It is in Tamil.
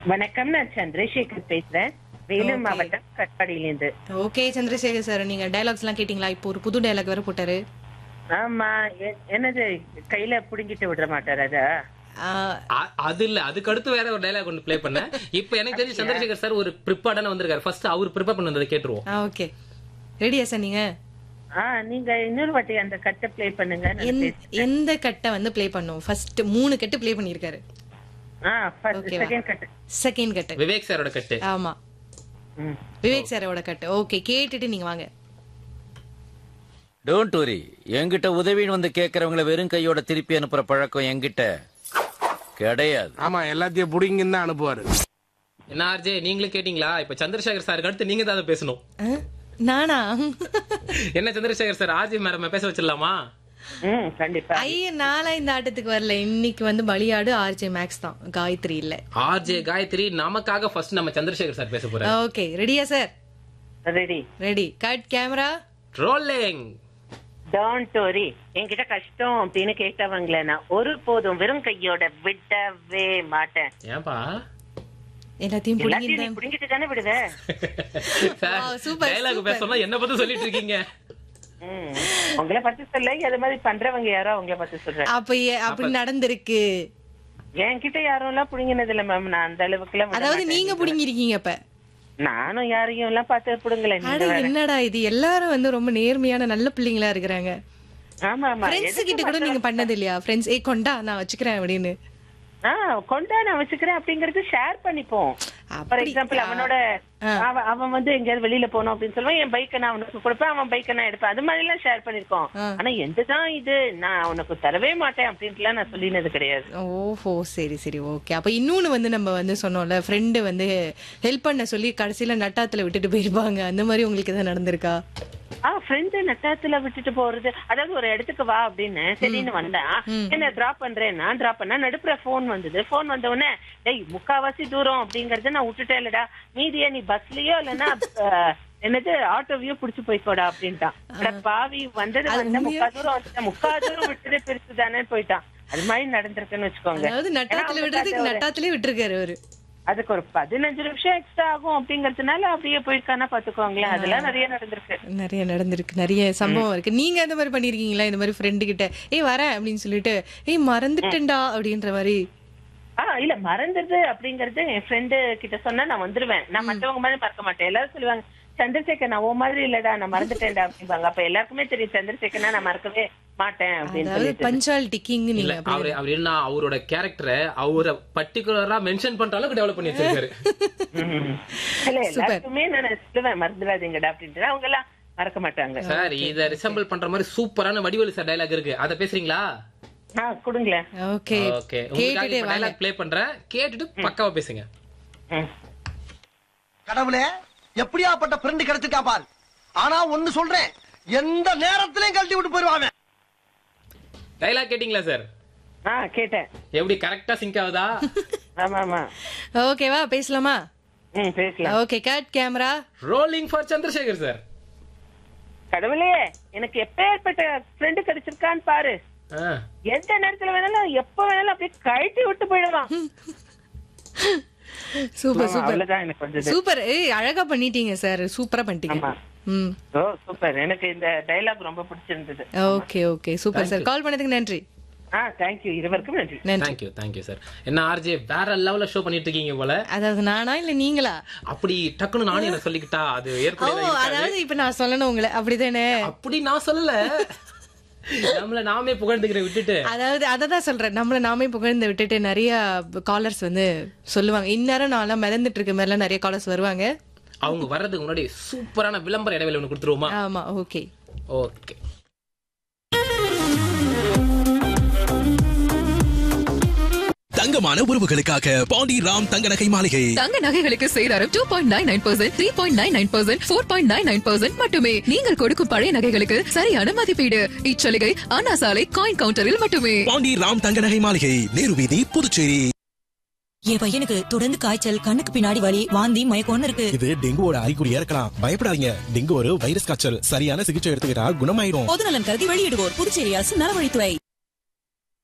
வணக்கம் நான் சந்திரசேகர் பேசுறேன் வேலூர் Okay. மாவட்டம் கட்பாடியிலேருந்து ஓகே சந்திரசேகர் சார் நீங்க டயலாக்ஸ் எல்லாம் கேட்டீங்களா இப்போ ஒரு புது டயலாக் வேற போட்டாரு ஆமா எ- என்னது கையில புடுங்கிட்டு விட மாட்டார் அதா ஆஹ், அ- அது இல்ல அதுக்கு அடுத்து வேற ஒரு டைலாக் ஒன்று ப்ளே பண்ணேன் இப்போ எனக்கு தெரிஞ்சு சந்திரசேகர் சார் ஒரு ப்ரிப்பேர்டான வந்திருக்காரு ஃபர்ஸ்ட் அவர் ப்ரிப்பேர் பண்ணி வந்ததை கேட்டுருவோம் ஆ ஓகே ரெடியா சார் நீங்க ஆ நீங்க இன்னொரு வாட்டி அந்த கட்டை ப்ளே பண்ணுங்க நான் எந்த- பேசுறேன். எந்த கட்டை வந்து ப்ளே பண்ணும் ஃபர்ஸ்ட் மூணு கட்டு ப்ளே பண்ணிருக்காரு ஆ ஃபர்ஸ்ட் Okay வா? Second cut second cut Vivek சாரோட கட்டு ஆமா ம். விவேக் சாரோட கட்டு ஓகே கேட்டுட்டு நீங்க வாங்க டோன்ட் வரி என்கிட்ட உதவின்னு வந்து கேக்குறவங்கள வெறும் கையோட திருப்பி அனுப்புற பழக்கம் என்கிட்ட கிடையாது ஆமா எல்லாத்தையும் புடிங்கன்னு தான் அனுப்புவாரு என்ன ஆர்ஜே நீங்களும் கேட்டீங்களா இப்ப சந்திரசேகர் சாருக்கு அடுத்து நீங்க தான் அதை பேசணும் ஆ? நானா என்ன சந்திரசேகர் சார் ஆர்ஜே மேடம் பேச வச்சிடலாமா ம் கண்டிப்பா ஐய நாளா இந்த ஆட்டத்துக்கு வரல இன்னைக்கு வந்து பலியாடு ஆர்ஜே மேக்ஸ் தான் காயத்ரி இல்ல ஆர்ஜே காயத்ரி நமக்காக ஃபர்ஸ்ட் நம்ம சந்திரசேகர் சார் பேச போறாரு ஓகே ரெடியா sir ready ready cut camera rolling don't worry என்கிட்ட கஷ்டம் அப்படின்னு கேட்டவங்கள நான் ஒரு போதும் வெறும் கையோட விடவே மாட்டேன் ஏன்பா எல்லாத்தையும் எல்லாத்தையும் நீ புடிங்க புடுங்கிட்டு தானே விடுவ Wow, super, டைலாக் super. பேசணும்னா என்ன பத்தி சொல்லிட்டு இருக்கீங்க ம். உங்களை பத்தி சொல்ல அது மாதிரி பண்றவங்க யாரோ அவங்கள பத்தி சொல்றேன் அப்ப ஏ- அப்படி நடந்திருக்கு என்கிட்ட யாரும் எல்லாம் புடுங்கினது இல்ல மேம் நான் அந்த அளவுக்கு எல்லாம் விட அதாவது மாட்டேன். நீங்க புடிங்கிருக்கீங்க அப்ப நானும் யாரையும் எல்லாம் பார்த்து புடுங்கல அட நீங்க வேற. என்னடா இது எல்லாரும் வந்து ரொம்ப நேர்மையான நல்ல பிள்ளைங்களா இருக்கிறாங்க ஆமா ஆமா ஃப்ரெண்ட்ஸ் கிட்ட கூட நீங்க பண்ணது இல்லையா ஃப்ரெண்ட்ஸ் ஏ கொண்டா நான் வச்சுக்கிறேன் அப்படின்னு ஆ கொண்டா நான் வச்சுக்கிறேன் அப்படிங்கறது ஷேர் பண்ணிப்போம் ஃபார் அப்படி- எக்ஸாம்பிள் அவனோட அவன் அவன் வந்து எங்கேயாவது வெளியில போனோம் அப்படின்னு சொல்லுவான் என் பைக்கை நான் அவனுக்கு கொடுப்பேன் அவன் பைக்கை நான் எடுப்பேன் அது மாதிரி எல்லாம் ஷேர் பண்ணிருக்கோம் ஆ. ஆனா எந்ததான் இது நான் உனக்கு தரவே மாட்டேன் அப்படின்ட்டுலாம் நான் சொல்லினது கிடையாது ஓஹோ சரி சரி ஓகே அப்ப இன்னொன்னு வந்து நம்ம வந்து சொன்னோம்ல ஃப்ரெண்டு வந்து ஹெல்ப் பண்ண சொல்லி கடைசியில நட்டாத்துல விட்டுட்டு போயிருப்பாங்க அந்த மாதிரி உங்களுக்கு எதாவது நடந்திருக்கா ஆ ஃப்ரெண்டு நட்டாத்துல விட்டுட்டு போறது அதாவது ஒரு இடத்துக்கு வா அப்படின்னு சரின்னு வந்தான் என்ன டிராப் பண்றேன் நான் டிராப் பண்ணா நடுப்புற போன் வந்தது போன் வந்த உடனே டேய் முக்காவாசி தூரம் அப்படிங்கறத நான் விட்டுட்டேன் இல்லடா மீதியா நீ பஸ்லயோ இல்லைன்னா அஹ், என்னது ஆட்டோவியோ புடிச்சு போய்க்கோடா அப்படின்ட்டான் அட பாவி வந்தது வந்த முக்கா தூரம் வந்துட்டேன் முக்கா தூரம் விட்டதே பெருசு தானே போயிட்டான் அது மாதிரி நடந்திருக்குன்னு வச்சுக்கோங்க அதாவது நட்டாத்துல ஏன்னா விடுறதுக்கு அவனுக்கு அது ஒரு- நட்டாத்திலே விட்டுருக்காரு அவரு அதுக்கு ஒரு பதினஞ்சு நிமிஷம் எக்ஸ்ட்ரா ஆகும் அப்படிங்கறதுனால அப்படியே போயிருக்கானா பாத்துக்கோங்களேன் அதெல்லாம் நிறைய நடந்திருக்கு நிறைய நடந்திருக்கு நிறைய சம்பவம் இருக்கு நீங்க அந்த மாதிரி பண்ணிருக்கீங்களா இந்த மாதிரி ஃப்ரெண்டு கிட்ட ஏய் வரேன் அப்படின்னு சொல்லிட்டு ஏய் மறந்துட்டேன்டா அப்படின்ற மாதிரி ஆ இல்ல மறந்துது அப்படிங்கறது என் ஃப்ரெண்டு கிட்ட சொன்னா நான் வந்துருவேன் நான் மத்தவங்க மாதிரி மறக்க மாட்டேன் எல்லாரும் சொல்லுவாங்க சந்திரசேகர் நான் உன் மாதிரி இல்லடா நான் மறந்துட்டேன்டா அப்படிம்பாங்க அப்ப எல்லாருக்குமே தெரியும் சந்திரசேகர்னா நான் மறக்கவே மாட்டேன் அப்படின்னு அதாவது சொல்லிட்டு பஞ்சுவாலிட்டி கிங் இல்ல நீங்க அப்படி அவரு அவர் என்ன அவரோட கேரக்டரை அவரை பர்டிகுலரா மென்ஷன் பண்ற அளவுக்கு டெவலப் பண்ணி வச்சிருக்காரு ம். இல்ல எல்லாருக்குமே நான் சொல்லுவேன் மறந்துடாதீங்கடா அப்படின்ட்டு அவங்க எல்லாம் மறக்க மாட்டாங்க சார் இத ரிசம்பிள் பண்ற மாதிரி சூப்பரான வடிவலி சார் டைலாக் இருக்கு அத பேசுறீங்களா ஆ கொடுங்களேன் ஓகே ஓகே கேட்டுட்டே உங்களுக்கு வாங்க டைலாக் ப்ளே பண்றேன் கேட்டுட்டு பக்காவா பேசுங்க ம். கடவுளே எப்படியாப்பட்ட ஃப்ரெண்டு கிடைச்சிருக்கா பார் ஆனா ஒண்ணு சொல்றேன் எந்த நேரத்திலயும் கழட்டி விட்டு போயிருவாங்க டைலாக் கேட்டிங்களா சார் ஆ கேட்டேன் எப்படி கரெக்டா சிங்க் ஆகுதா ஆமா ஆமா ஓகேவா பேசலாமா ம் பேசலாம் okay cut camera rolling for Chandrasekhar sir கடவுளே எனக்கு எப்பேற்பட்ட ஃப்ரெண்டு கிடைச்சிருக்கான்னு பாரு எந்த நேரத்துல வேணாலும் எப்ப வேணாலும் அப்படியே கழட்டி விட்டு போயிடலாம் சூப்பர் ஆமா, சூப்பர் அவ்வளவுதான் எனக்கு வந்தது சூப்பர் ஏய் அழகா பண்ணிட்டீங்க சார் சூப்பரா பண்ணிட்டீங்க ஆமா. ம் ஓ சூப்பர் எனக்கு இந்த டைலாக் ரொம்ப பிடிச்சிருந்தது okay okay super sir call பண்ணதுக்கு நன்றி ஆ தேங்க்யூ இருவருக்கும் நன்றி நன்றி தேங்க்யூ தேங்க்யூ சார் என்ன ஆர்ஜே வேற லெவல்ல ஷோ பண்ணிட்டு இருக்கீங்க போல அதாவது நானா இல்ல நீங்களா அப்படி டக்குன்னு நானும் என்ன சொல்லிக்கிட்டா அது ஓ ஏற்புடையதா இருக்காது. அதாவது இப்ப நான் சொல்லணும் உங்களை அப்படிதானே அப்படி நான் சொல்லல நம்மள நாமே புகழ்ந்துக்கிற விட்டுட்டு அதாவது அததான் சொல்றேன் நம்மள நாமே புகழ்ந்து விட்டுட்டு நிறைய காலர்ஸ் வந்து சொல்லுவாங்க இந்நேரம் நான் மிதந்துட்டு இருக்க மாதிரிலாம் நிறைய காலர்ஸ் வருவாங்க அவங்க வர்றதுக்கு முன்னாடி சூப்பரான விளம்பர இடைவெளி ஒன்று கொடுத்துருவோமா ஆமா ஓகே ஓகே தங்கமான உறவுகளுக்காக பாண்டி ராம் தங்க நகை மாளிகை தங்க நகைகளுக்கு சேதாரம் two point nine nine percent three point nine nine percent four point nine nine percent மட்டுமே நீங்கள் கொடுக்கும் பழைய நகைகளுக்கு சரியான மதிப்பீடு இச்சலுகை அண்ணா சாலை காயின் கவுண்டரில் மட்டுமே பாண்டி ராம் தங்க நகை மாளிகை நேரு வீதி புதுச்சேரி என் பையனுக்கு தொடர்ந்து காய்ச்சல் கண்ணுக்கு பின்னாடி வலி வாந்தி மயக்கம்னு இருக்கு இது டெங்குவோட அறிகுறியா இருக்கலாம் பயப்படாதீங்க டெங்கு ஒரு வைரஸ் காய்ச்சல் சரியான சிகிச்சை எடுத்துக்கிட்டா குணமாயிரும் பொதுநலன் கருதி வெளியிடுவோர் புதுச்சேரி அரசு நலவழித்துறை